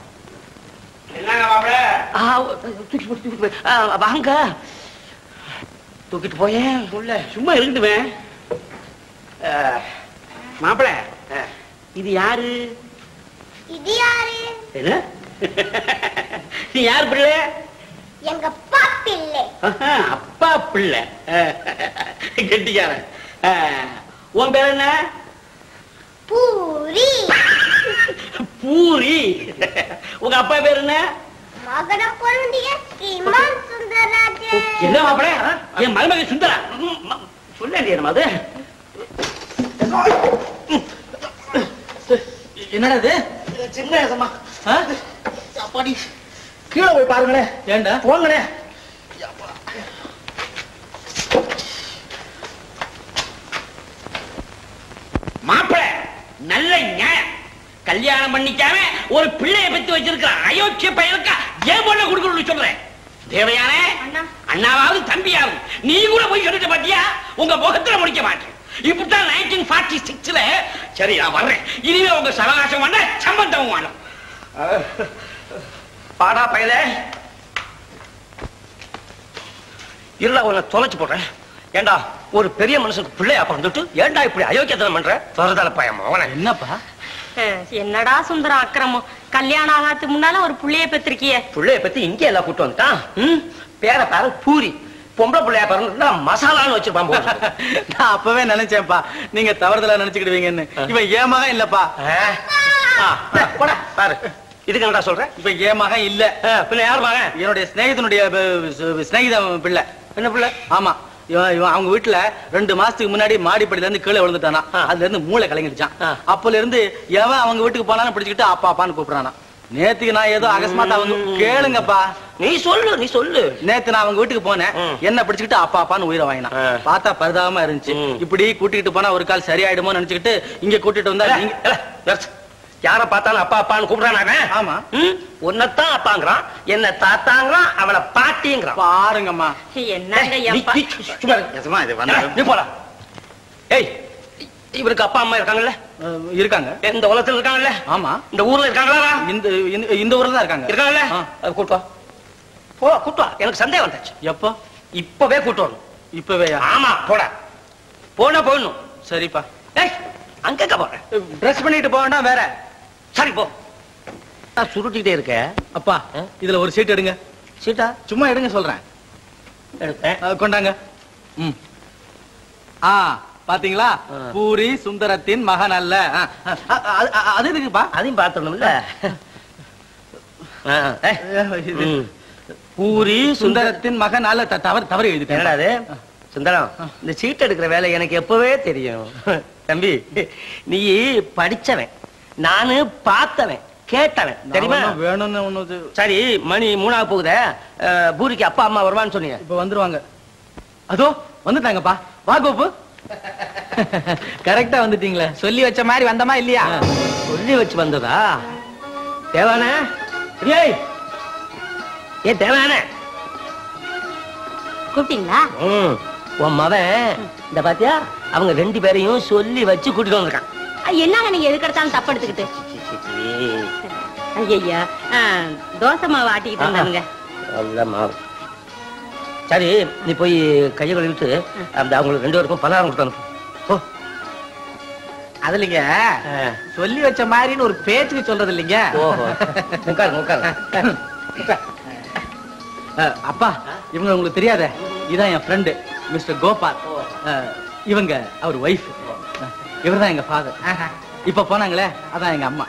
ஆ, தூக்கி போட்டு தூக்கி போய் ஆ, வாங்க தூக்கிட்டு போயேன் உள்ள சும்மா இருக்கட்டுமே மாப்பிள இது யாரு இது யாரு என்ன நீ யார் பிள்ளை எங்க அப்பா பிள்ளை ஆஹா, அப்பா பிள்ளை கெட்டிக்காரன் ஆ, உன் பேர் என்ன பூரி பூரி உங்க அப்பா பேர் என்ன மகன பொருந்திய ஸ்ரீமான் சுந்தரராஜன் என்ன மாப்பிள என் மருமகன் சுந்தரா சொல்ல இல்லையா அது என்னடா இது சின்ன ஏசமா அப்பாடி கீழே போய் பாருங்களேன் ஏண்டா போங்களேன் மாப்பிள நல்ல நியாயம் கல்யாணம் பண்ணிக்காம ஒரு பிள்ளைய பெத்து வச்சிருக்கான் அயோக்கிய பையனுக்கா ஏன் பொண்ணை கொடுக்கணும்னு சொல்றேன் தேவையானே அண்ணா. அண்ணாவாவது தம்பியாவது நீ கூட போய் சொல்லிட்டு பாத்தியா உங்க முகத்துல முடிக்க மாட்டேன் இப்படித்தான் நைன்டீன் ஃபார்ட்டி சிக்ஸ்ல சரி நான் வர்றேன் இனிமே உங்க சவகாசம் பண்ண சம்பந்தம் வேணும் பாடா பயல இல்ல உன்னை தொலைச்சு போடுறேன் ஏண்டா ஒரு பெரிய மனுஷனுக்கு பிள்ளையா பிறந்துட்டு ஏண்டா இப்படி அயோக்கியத்தனம் பண்ற தொடர்தால பயம் அவனை என்னப்பா அஹ், என்னடா சுந்தரம் அக்கிரமம் கல்யாணம் ஆகாதுக்கு முன்னால ஒரு புள்ளைய பெற்றிருக்கியே பிள்ளைய பத்தி இங்க எல்லாம் கூட்டு வந்துட்டான் ம்? பேர பேர பூரி பொம்பளை பிள்ளையா பிறந்துட்டா மசாலான்னு வச்சிருப்பான் போல இருக்கு. நான் அப்பவே நினைச்சேன்ப்பா நீங்க தவறுதலா நினைச்சுக்கிடுவீங்கன்னு இவன் ஏன் மகன் இல்லப்பா ஆ? ஆ, போடா, பாரு இதுக்கு என்னடா சொல்ற இப்ப ஏன் மகன் இல்ல ஆ, பின்ன யார் மகன் என்னுடைய சிநேகிதனுடைய ப- சு- சிநேகிதன் பிள்ளை என்ன பிள்ளை ஆமா இவன் இவன் அவங்க வீட்டுல ரெண்டு மாசத்துக்கு முன்னாடி மாடிப்படியில இருந்து கீழே விழுந்துட்டானா ஆ. அதுல இருந்து மூளை கலங்கிடுச்சான் ஆ. அப்பல இருந்து எவன் அவங்க வீட்டுக்கு போனாலும் பிடிச்சுக்கிட்டு அப்பா அப்பான்னு கூப்பிடுறானா நேத்துக்கு நான் ஏதோ அகஸ்மாத் அவங்க கேளுங்கப்பா நீ சொல்லு நீ சொல்லு நேத்து நான் அவங்க வீட்டுக்கு போனேன் ம். என்ன பிடிச்சுக்கிட்டு அப்பா அப்பான்னு உயிரை வாங்கினான் ஆ. பார்த்தா பரிதாபமா இருந்துச்சு ம். இப்படி கூட்டிட்டு போனா ஒரு கால் சரியாயிடுமோ நினைச்சுக்கிட்டு இங்க கூட்டிட்டு வந்தா ஏல, நீங்க ஏல, நர்ஸ், யார பார்த்தாலும் அப்பா அப்பான்னு கூப்பிடுறானாங்க ஆமா. உன்னைத்தான் அப்பாங்கிறான் என்ன தாத்தாங்கிறான் அவளை பாட்டிங்கிறான் பாருங்கம்மா என்னங்க நீ- எப்பா நீ சும்மா இரு. எசமா இது ஏல, நீ போடா ஏய் இவருக்கு அப்பா அம்மா இருக்காங்கல்ல அஹ், இருக்காங்க இந்த உலகத்துல இருக்காங்கல்ல ஆமா இந்த ஊர்ல இருக்காங்களா இந்த இந்த- இந்த ஊர்ல தான் இருக்காங்க இருக்காங்கல்ல ஆ. அது கூட்டு வா போ கூட்டு வா எனக்கு சந்தேகம் வந்துச்சு எப்போ இப்பவே கூட்டு வரணும் இப்பவேயா ஆமா போடா போனா போயிடணும் சரிப்பா ஏய் அங்க போறேன் ட்ரெஸ் பண்ணிட்டு போக வேண்டாம் வேற சரி போ நான் சுருட்டிக்கிட்டே இருக்க அப்பா இதுல ஒரு சீட் எடுங்க சீட்டா சும்மா எடுங்க சொல்றேன் எடுத்தேன் அஹ், கொண்டாங்க ம் ஆ பாத்தீங்களா ஆ. பூரி சுந்தரத்தின் மகன் அல்ல ஆ, அ- அ- அ- அது எதுக்குப்பா அதையும் பார்த்துடணும்ல ஆ, ஏய், இது ம். பூரி சுந்தர சுந்தரத்தின் மகன் அல்ல த- தவறு தவறு எழுதிட்டேன் என்னடா அது சுந்தரம் இந்த சீட் எடுக்கிற வேலை எனக்கு எப்பவே தெரியும் தம்பி நீ படிச்சவன் நானு பார்த்தவன் கேட்டவன் தெரியுமா நான் வேணும்னு ஒண்ணு இது- சரி மணி மூணாவது போகுதே அஹ், பூரிக்கு அப்பா அம்மா வருவான்னு சொன்னீங்க இப்ப வந்துருவாங்க அதோ வந்துட்டாங்கப்பா வா கோபு கரெக்டா வந்துட்டீங்களே சொல்லி வச்ச மாதிரி வந்தமா இல்லையா சொல்லி வச்சு வந்ததா தேவானே ஏய் ஏன் தேவானே கூப்பிட்டீங்களா ம், உன் மவன் இந்த பாத்தியா அவங்க ரெண்டு பேரையும் சொல்லி வச்சு கூட்டிட்டு வந்திருக்கான் அஹ், என்னங்க நீங்க எதுக்கு எடுத்தாலும் தப்பு எடுத்துக்கிட்டு ஐயா தோசை மாவு ஆட்டிக்கிட்டு இருந்தாங்க நல்ல மாவு சரி நீ போய் கையை கழுவிட்டு அந்த அவங்களுக்கு ரெண்டு பேருக்கும் பலகாரம் கொடுத்து அனுப்பு ஓ அதுலங்க சொல்லி வச்ச மாதிரின்னு ஒரு பேச்சுக்கு சொல்றது இல்லைங்க ஓஹோ உட்காருங்க உட்காருங்க அஹ், அப்பா இவங்க உங்களுக்கு தெரியாத இதான் என் ஃப்ரெண்டு மிஸ்டர் கோபால் அஹ், இவங்க அவர் ஒய்ஃப் இவர்தான் எங்க ஃபாதர் இப்ப போனாங்களே அதான் எங்க அம்மா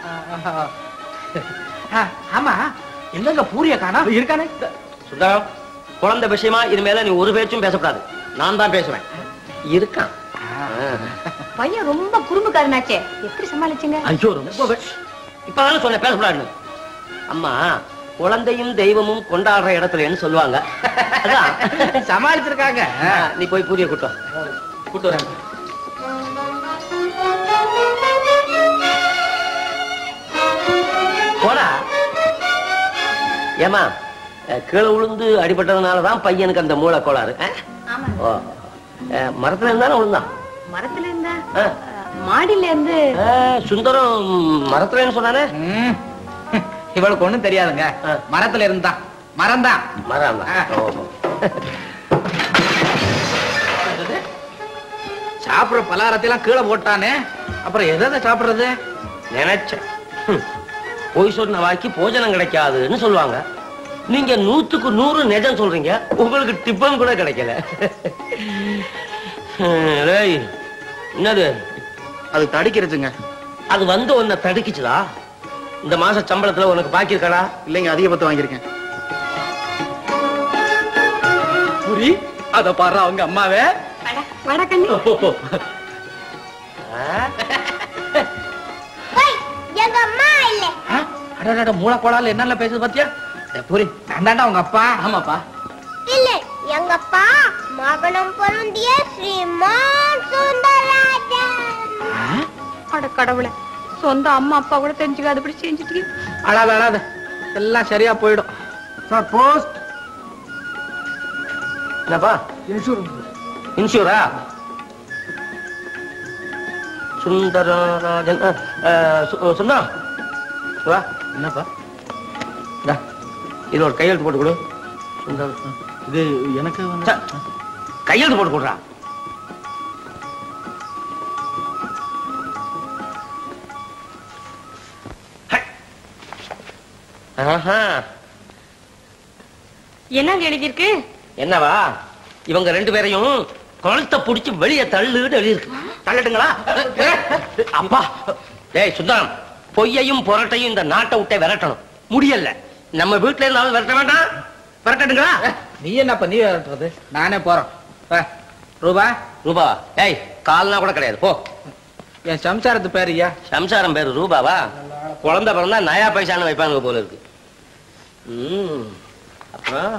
ஆமா எங்கங்க பூரிய காணோம் இருக்கானே சுந்தரம் குழந்தை விஷயமா இனிமேல நீ ஒரு பேச்சும் பேசக்கூடாது நான் தான் பேசுவேன் இருக்கான் பையன் ரொம்ப குறும்புக்காரனாச்சே எப்படி சமாளிச்சீங்க ஐயோ ரொம்ப வே- இப்பதானே சொன்ன பேசக்கூடாதுன்னு அம்மா குழந்தையும் தெய்வமும் கொண்டாடுற இடத்துலன்னு சொல்லுவாங்க அதான் சமாளிச்சிருக்காங்க ஆ, நீ போய் பூரிய கூட்டம் கூட்டு வரேன் போடா ஏமா அஹ், கீழே விழுந்து அடிபட்டதுனால தான் பையனுக்கு அந்த மூளை கோளாறு அஹ்? ஆமா ஓ அஹ், மரத்துல இருந்தானே விழுந்தான் மரத்துல இருந்தா அஹ். மாடியில இருந்து அஹ், சுந்தரம் மரத்துலன்னு சொன்னானே ம். இவளுக்கு ஒண்ணும் தெரியாதுங்க ஆ. மரத்துல இருந்தான் மரம்தான் மரம் ஆ. சாப்பிடுற பலகாரத்தை எல்லாம் கீழே போட்டானே அப்புறம் எதை எதை சாப்பிடுறது நினைச்சேன் ஹம். பொய் சொன்ன வாக்கி போஜனம் கிடைக்காதுன்னு சொல்லுவாங்க நீங்க நூத்துக்கு நூறு நிஜம் சொல்றீங்க உங்களுக்கு டிப்பன் கூட கிடைக்கல ஹம், டேய், என்னது அது தடிக்கிறதுங்க அது வந்து உன்னை தடுக்கிச்சுதா இந்த மாச சம்பளத்துல உனக்கு பாக்கி இருக்கடா இல்லைங்க அதிக பத்து வாங்கியிருக்கேன் புரி அத பாரு அவங்க அம்மாவே வடக்கண்ணி போய் எங்க அம்மா இல்ல அடடட மூளைக்கோளால என்னென்ன பேசுது பாத்தியா டேய் புரி நான் தாண்டா உங்க அப்பா ஆமாப்பா இல்ல எங்க அப்பா மகனம் பொருந்திய ஸ்ரீமான் சுந்தரராஜன் அட கடவுளே சொந்த அம்மா அப்பா கூட தெரிஞ்சுக்காது இப்படி செஞ்சுட்டு அழாத அழாத எல்லாம் சரியா போயிடும் சார் போஸ்ட் என்னப்பா இன்சூரன்ஸ் இன்சூரா சுந்தரராஜன் அஹ், அஹ், சு- சுந்தரம் வா என்னப்பா இந்தா, இது ஒரு கையெழுத்து போட்டு கொடு சுந்தரம் இது எனக்கு வந்து ச, கையெழுத்து போட்டு கொடுறா ஹை. ஆஹா, என்னங்க எழுதியிருக்கு என்னவா இவங்க ரெண்டு பேரையும் குளத்தை புடிச்சு வெளியே தள்ளுன்னு எழுதியிருக்கு தள்ளட்டுங்களா அப்பா டேய் சுந்தரம் பொய்யையும் புரட்டையும் இந்த நாட்டை விட்டே விரட்டணும் முடியல நம்ம வீட்டுல இருந்தாலும் விரட்ட வேண்டாம் விரட்டட்டுங்களா நீ என்னப்பா நீ விரட்டுறது நானே போறோம் வா. ரூபா ரூபா ஏய் கால்னா கூட கிடையாது போ என் சம்சாரத்து பேர் ஐயா சம்சாரம் பேரு ரூபாவா குழந்தை பிறந்தா நயா பைசான்னு வைப்பாங்க போல இருக்கு ம் அப்புறம்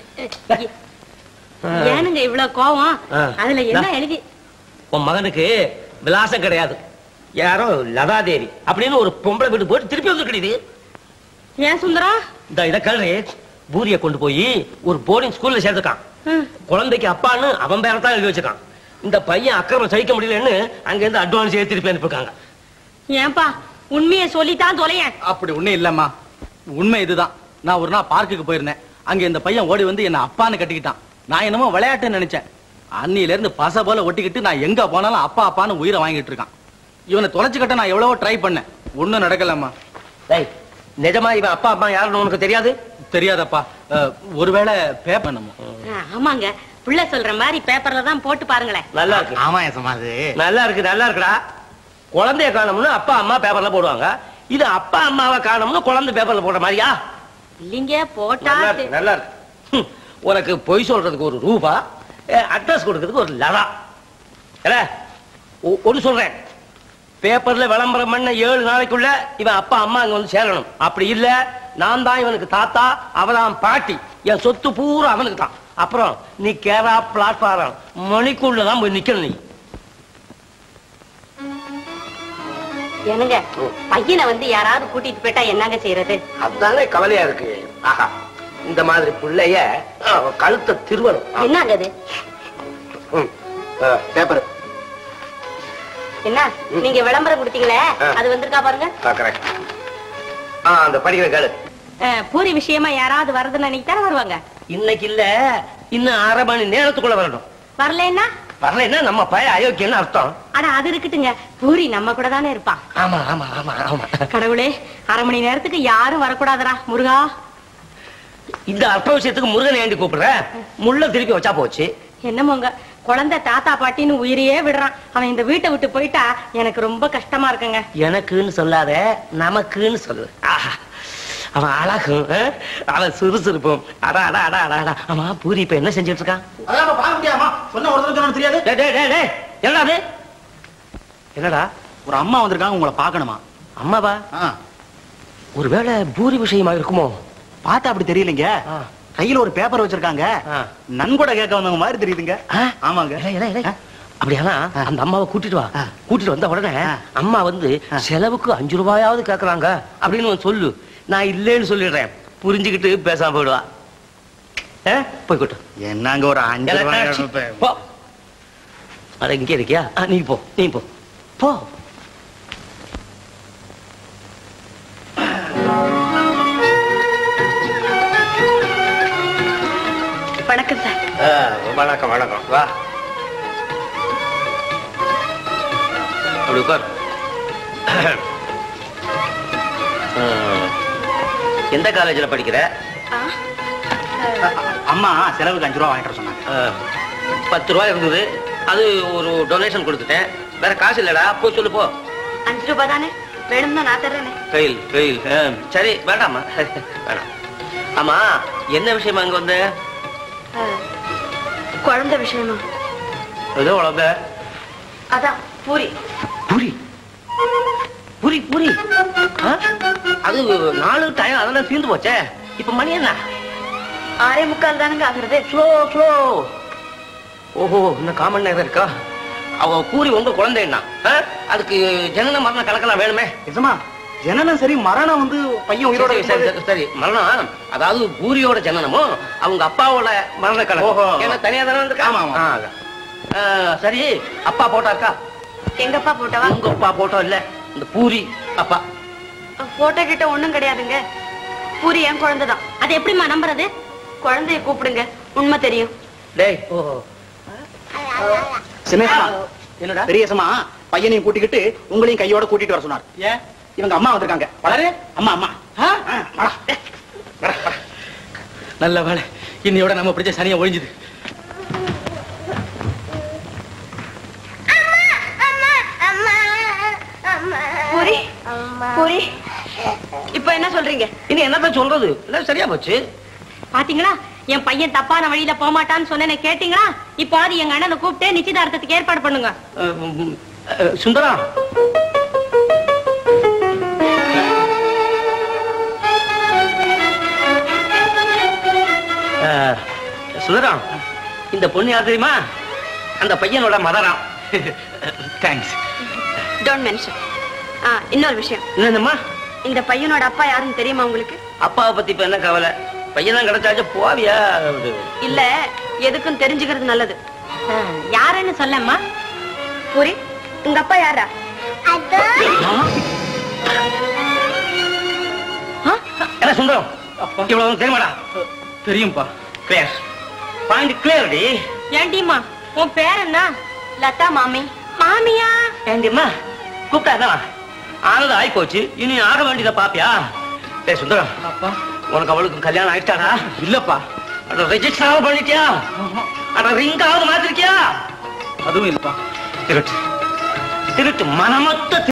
ஏனுங்க இவ்வளவு கோவம் ஆ. அதுல என்ன இந்தா. எழுதி உன் மகனுக்கு விலாசம் கிடையாது யாரோ லதாதேவி அப்படின்னு ஒரு பொம்பளை வீட்டு போட்டு திருப்பி வந்து கிடையாது ஏன் சுந்தரம் இந்த இத கல்றி பூரிய கொண்டு போய் ஒரு போர்டிங் ஸ்கூல்ல சேர்த்துக்கான் ம். குழந்தைக்கு அப்பான்னு அவன் பேரை தான் எழுதி வச்சிருக்கான் இந்த பையன் அக்கிரமம் சகிக்க முடியலன்னு அங்க இருந்து அட்வான்ஸ் ஏத்தி திருப்பி அனுப்பியிருக்காங்க ஏன்பா உண்மையை சொல்லித்தான் தொலையேன் அப்படி ஒண்ணும் இல்லம்மா உண்மை இதுதான் நான் ஒரு நாள் பார்க்குக்கு போயிருந்தேன் அங்க இந்த பையன் ஓடி வந்து என்ன அப்பான்னு கட்டிக்கிட்டான் நான் என்னமோ விளையாட்டுன்னு நினைச்சேன் அன்னில இருந்து பச போல ஒட்டிக்கிட்டு நான் எங்க போனாலும் அப்பா அப்பான்னு உயிரை வாங்கிட்டு இருக்கான் இவனை தொலைச்சு கட்ட நான் எவ்வளவோ ட்ரை பண்ணேன் ஒண்ணும் நடக்கலம்மா டேய் நிஜமா இவன் அப்பா அம்மா யாருன்னு உனக்கு தெரியாது தெரியாதப்பா அஹ், ஒருவேளை பேப்பர் நம்ம ஆ, ஆமாங்க புள்ள சொல்ற மாதிரி பேப்பர்ல தான் போட்டு பாருங்களேன் நல்லா இருக்கு ஆமா ஏசமா அது நல்லா இருக்கு நல்லா இருக்குடா குழந்தைய காணோம்னு அப்பா அம்மா பேப்பர்ல போடுவாங்க இது அப்பா அம்மாவை காணோம்னு குழந்தை பேப்பர்ல போடுற மாதிரியா இல்லைங்க போட்டா நல்லா இருக்கு நல்லா இருக்கு ஹம், உனக்கு பொய் சொல்றதுக்கு ஒரு ரூபா அட்ரஸ் கொடுக்கறதுக்கு ஒரு லதா இல்ல ஒ- ஒண்ணு சொல்றேன் பேப்பர்ல விளம்பரம் பண்ண ஏழு நாளைக்குள்ள இவன் அப்பா அம்மா அங்க வந்து சேரணும் அப்படி இல்ல நான் தான் இவனுக்கு தாத்தா அவதான் பாட்டி என் சொத்து பூரா அவனுக்கு தான் அப்புறம் நீ கேரா பிளாட்ஃபாரம் மணிக்குள்ள தான் போய் நிக்கணும் நீ என்னங்க பையனை வந்து யாராவது கூட்டிட்டு போயிட்டா என்னங்க செய்யறது அதுதானே கவலையா இருக்கு ஆஹா இந்த மாதிரி பிள்ளைய அஹ், கழுத்தை திருவணும் என்னங்க அது பேப்பர் என்ன நீங்க விளம்பரம் கொடுத்தீங்களே ஆ. அது வந்திருக்கா பாருங்க பாக்குறேன் ஆ அந்த படிக்கிற கேளு அஹ், பூரி விஷயமா யாராவது வரதுன்னு அன்னைக்கு தானே வருவாங்க இன்னைக்கு இல்ல இன்னும் அரை மணி நேரத்துக்குள்ள வரணும் வரலைன்னா வரலைன்னா நம்ம பய அயோக்கியன்னு அர்த்தம் ஆனா அது இருக்கட்டுங்க பூரி நம்ம கூட தானே இருப்பான் ஆமா ஆமா ஆமா ஆமா கடவுளே அரை மணி நேரத்துக்கு யாரும் வரக்கூடாதுடா முருகா இந்த அற்ப விஷயத்துக்கு முருகன் ஏண்டி கூப்பிடுற முள்ள திருப்பி வச்சா போச்சு என்னமோங்க குழந்தை தாத்தா பாட்டின்னு உயிரையே விடுறான் அவன் இந்த வீட்டை விட்டு போயிட்டா எனக்கு ரொம்ப கஷ்டமா இருக்குங்க எனக்குன்னு சொல்லாத நமக்குன்னு சொல்லு ஆஹா அவன் அழகும் ஆ? அவன் சுறுசுறுப்பும் அடா அடா அடா அடா அடா ஆமா பூரி இப்ப என்ன செஞ்சுட்டு இருக்கான் அதான் பார்க்க முடியாமா சொன்ன ஒரு தடவை சொன்னா தெரியாது டேய், டேய், டேய், டேய், என்னடா அது என்னடா ஒரு அம்மா வந்திருக்காங்க உங்களை பார்க்கணுமா அம்மாவா ஆ, ஒருவேளை பூரி விஷயமா இருக்குமோ பார்த்தா அப்படி தெரியலங்க ஆ. கையில ஒரு பேப்பர் வச்சிருக்காங்க ஆ. நன்கொடை கேட்க வந்தவங்க மாதிரி தெரியுதுங்க ஆ? ஆமாங்க இலை, இலை, இலை. அப்படியானா அந்த அம்மாவை கூட்டிட்டு வா ஆ. கூட்டிட்டு வந்த உடனே ஆ. அம்மா வந்து ஆ. செலவுக்கு அஞ்சு ரூபாயாவது கேக்குறாங்க அப்படின்னு வந்து சொல்லு நான் இல்லைன்னு சொல்லிடுறேன் புரிஞ்சுக்கிட்டு பேசாம போயிடுவா ஆ? போய் கொட்டு என்னங்க ஒரு அஞ்சு எல்லாம் ரூபாய் சி, போ அட இங்க இருக்கியா ஆ, நீ போ நீ போ போ வணக்கம் சார் ஆ, வணக்கம் வணக்கம் வா அப்படி உட்கார் ஆ, எந்த காலேஜில் படிக்கிற அம்மா செலவுக்கு அஞ்சு ரூபா வாங்கிட்டு வர சொன்னாங்க ஆ, பத்து ரூபாய் இருந்தது அது ஒரு டொனேஷன் கொடுத்துட்டேன் வேற காசு இல்லடா போய் சொல்லு போ அஞ்சு ரூபாய் தானே வேணும்னா நான் தர்றேனே கையில் கையில் ஆ, சரி வேண்டாமா வேணாம் ஆமா என்ன விஷயமா அங்க வந்த குழந்தை விஷயமா ஏதோ வளர்ந்த அதான் பூரி புரி புரி புரி ஆ? அது நாலு டைம் அதெல்லாம் தீர்ந்து போச்சே இப்ப மணி என்ன ஆறே முக்கால் தானுங்க ஆகுறது ஸ்லோ ஸ்லோ ஓஹோ இன்னும் காமன் நேரம் இருக்கா அவ பூரி உங்க குழந்தைன்னா ஆ? அதுக்கு ஜனன மரண கணக்கெல்லாம் வேணுமே நிஜமா ஜனனம் சரி மரணம் வந்து பையன் உயிரோட சரி, சரி, சரி, சரி மரணம் அதாவது பூரியோட ஜனனமும் அவங்க அப்பாவோட மரண கணக்கு ஓஹோ. ஏன்னா தனியா தானே இருக்கா ஆமா, ஆமா. ஆ, அதான். ஆ, சரி அப்பா போட்டா இருக்கா எங்கப்பா போட்டவா உங்க அப்பா போட்டோ இல்ல இந்த பூரி அப்பா போட்டோ கிட்ட ஒண்ணும் கிடையாதுங்க பூரி என் குழந்தை தான் அது எப்படிம்மா நம்புறது குழந்தைய கூப்பிடுங்க உண்மை தெரியும் டேய் ஓஹோ சின்னேசமா என்னடா பெரியசமா பையனையும் கூட்டிக்கிட்டு உங்களையும் கையோட கூட்டிட்டு வர சொன்னார் ஏன் இவங்க அம்மா வந்திருக்காங்க வளரு அம்மா அம்மா ஆ, வாடா. நல்ல வேலை இன்னையோட நம்ம பிடிச்ச சனியை ஒழிஞ்சுது அம்மா அம்மா அம்மா பூரி அம்மா பூரி இப்ப என்ன சொல்றீங்க இனி என்னதான் சொல்றது எல்லாம் சரியா போச்சு பாத்தீங்களா என் பையன் தப்பான வழியில போமாட்டான்னு சொன்னேன்னு கேட்டீங்களா இப்போ அது எங்க அண்ணனை கூப்பிட்டு நிச்சயதார்த்தத்துக்கு ஏற்பாடு பண்ணுங்க அஹ், உம், அஹ், சுந்தரம் அஹ், சுந்தரம் இந்த பொண்ணு யார் தெரியுமா அந்த பையனோட மதராம் தேங்க்ஸ் டோன்ட் மென்ஷன் ஆ இன்னொரு விஷயம் என்னம்மா இந்த பையனோட அப்பா யாருன்னு தெரியுமா உங்களுக்கு அப்பாவை பத்தி இப்ப என்ன கவலை பையன் தான் கிடைச்சாச்சு போவியா இல்ல எதுக்கும் தெரிஞ்சுக்கிறது நல்லது யாருன்னு சொல்லம்மா பூரி உங்க அப்பா யாரா அதோ என்ன சுந்தரம் இவ்வளவு தெரியுமாடா தெரியும்பா கிளியர் பாயிண்ட் கிளியர் டி ஏண்டிம்மா உன் பேர் என்ன லதா மாமி மாமியா ஏண்டிம்மா கூப்பிட்டா என்னவா ஆனது ஆகி போச்சு இனி ஆக வேண்டியதை பாப்பியா டேய் சுந்தரம் அப்பா உனக்கு அவளுக்கு கல்யாணம் ஆயிட்டாடா இல்லப்பா அட ரெஜிஸ்டர் பண்ணிட்டியா அட ரிங்காவது மாத்திருக்கியா அதுவும் இல்லப்பா திருட்டு திருட்டு மனமொத்த